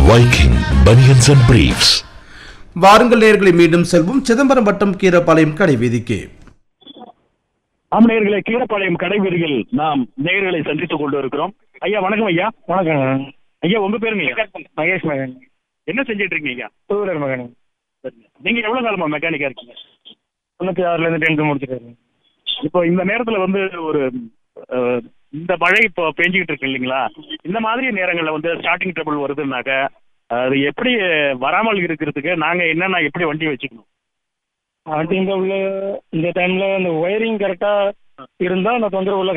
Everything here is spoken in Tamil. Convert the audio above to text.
Viking Bunions and Briefs. வாருங்கள் நேர்களை மீண்டும் செல்வோம் சிதம்பரம் வட்டம் கீரப்பாளையம் கடை வீதிக்கு ஆம் நேயர்களே கீழப்பாளையம் கடைவீதியில் நாம் நேயர்களை சந்தித்துக் கொண்டு இருக்கிறோம் ஐயா வணக்கம் ஐயா வணக்கங்க ஐயா உங்க பேருங்க ஐயா மகேஷ் மகன் என்ன செஞ்சிட்டு இருக்கீங்க ஐயா டூ வீலர் மகன் நீங்க எவ்வளவு காலமா மெக்கானிக்கா இருக்கீங்க தொண்ணூற்றி ஆறுலேருந்து டென்த்து முடிச்சிருக்காரு இப்போ இந்த நேரத்துல வந்து ஒரு அஹ், இந்த மழை இப்போ பெஞ்சுக்கிட்டு இருக்கு இல்லைங்களா இந்த மாதிரி நேரங்கள்ல வந்து ஸ்டார்டிங் ட்ரபிள் வருதுன்னாக்க அது எப்படி வராமல் இருக்கிறதுக்கு நாங்க என்னென்ன எப்படி வண்டி வச்சுக்கணும் வண்டி இந்த உள்ள இந்த டைமில் அந்த ஒயரிங் கரெக்டாக இருந்தால் அந்த தொந்தரவு உள்ள